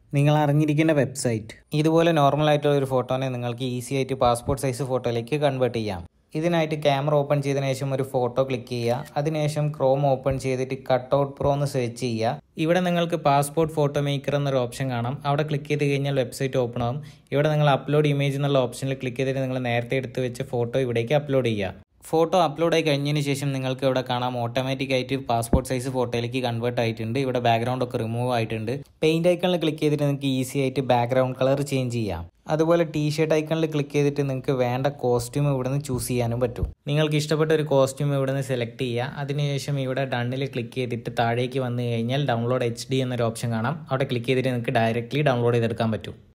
നിങ്ങൾ അറിഞ്ഞിരിക്കേണ്ട വെബ്സൈറ്റ് ഇതുപോലെ നോർമൽ ആയിട്ടുള്ള ഒരു ഫോട്ടോനെ നിങ്ങൾക്ക് ഈസി ആയിട്ട് പാസ്പോർട്ട് സൈസ് ഫോട്ടോയിലേക്ക് കൺവേർട്ട് ചെയ്യാം ഇതിനായിട്ട് ക്യാമറ ഓപ്പൺ ചെയ്തതിനു ശേഷം ഒരു ഫോട്ടോ ക്ലിക്ക് ചെയ്യുക അതിനുശേഷം ക്രോം ഓപ്പൺ ചെയ്തിട്ട് കട്ട് ഔട്ട് പ്രോ എന്ന് സെർച്ച് ചെയ്യുക ഇവിടെ നിങ്ങൾക്ക് പാസ്പോർട്ട് ഫോട്ടോ മേക്കർ എന്നൊരു ഓപ്ഷൻ കാണാം അവിടെ ക്ലിക്ക് ചെയ്ത് കഴിഞ്ഞാൽ വെബ്സൈറ്റ് ഓപ്പൺ ആവും ഇവിടെ നിങ്ങൾ അപ്ലോഡ് ഇമേജ് എന്നുള്ള ഓപ്ഷനിൽ ക്ലിക്ക് ചെയ്തിട്ട് നിങ്ങൾ നേരത്തെ എടുത്ത് വെച്ച ഫോട്ടോ ഇവിടേക്ക് അപ്ലോഡ് ചെയ്യുക ഫോട്ടോ അപ്ലോഡ് ആയി കഴിഞ്ഞതിന് ശേഷം നിങ്ങൾക്ക് ഇവിടെ കാണാം ഓട്ടോമാറ്റിക് ആയിട്ട് പാസ്പോർട്ട് സൈസ് ഫോട്ടോയിലേക്ക് കൺവേർട്ട് ആയിട്ടുണ്ട് ഇവിടെ ബാക്ക്ഗ്രൗണ്ട് ഒക്കെ റിമൂവ് ആയിട്ടുണ്ട് പെയിന്റ് ഐക്കണിൽ ക്ലിക്ക് ചെയ്തിട്ട് നിങ്ങൾക്ക് ഈസി ആയിട്ട് ബാക്ക്ഗ്രൗണ്ട് കളർ ചേഞ്ച് ചെയ്യാം അതുപോലെ ടീ ഷർട്ട് ഐക്കണിൽ ക്ലിക്ക് ചെയ്തിട്ട് നിങ്ങൾക്ക് വേണ്ട കോസ്റ്റ്യൂം ഇവിടെ നിന്ന് ചൂസ് ചെയ്യാനും പറ്റും നിങ്ങൾക്ക് ഇഷ്ടപ്പെട്ട ഒരു കോസ്റ്റ്യൂം ഇവിടെ നിന്ന് സെലക്ട് ചെയ്യുക അതിനുശേഷം ഇവിടെ ഡണ്ണിൽ ക്ലിക്ക് ചെയ്തിട്ട് താഴേക്ക് വന്നു കഴിഞ്ഞാൽ ഡൗൺലോഡ് എച്ച് ഡി എന്നൊരു ഓപ്ഷൻ കാണാം അവിടെ ക്ലിക്ക് ചെയ്തിട്ട് നിങ്ങൾക്ക് ഡയറക്റ്റ്ലി ഡൗൺലോഡ് ചെയ്തെടുക്കാൻ പറ്റും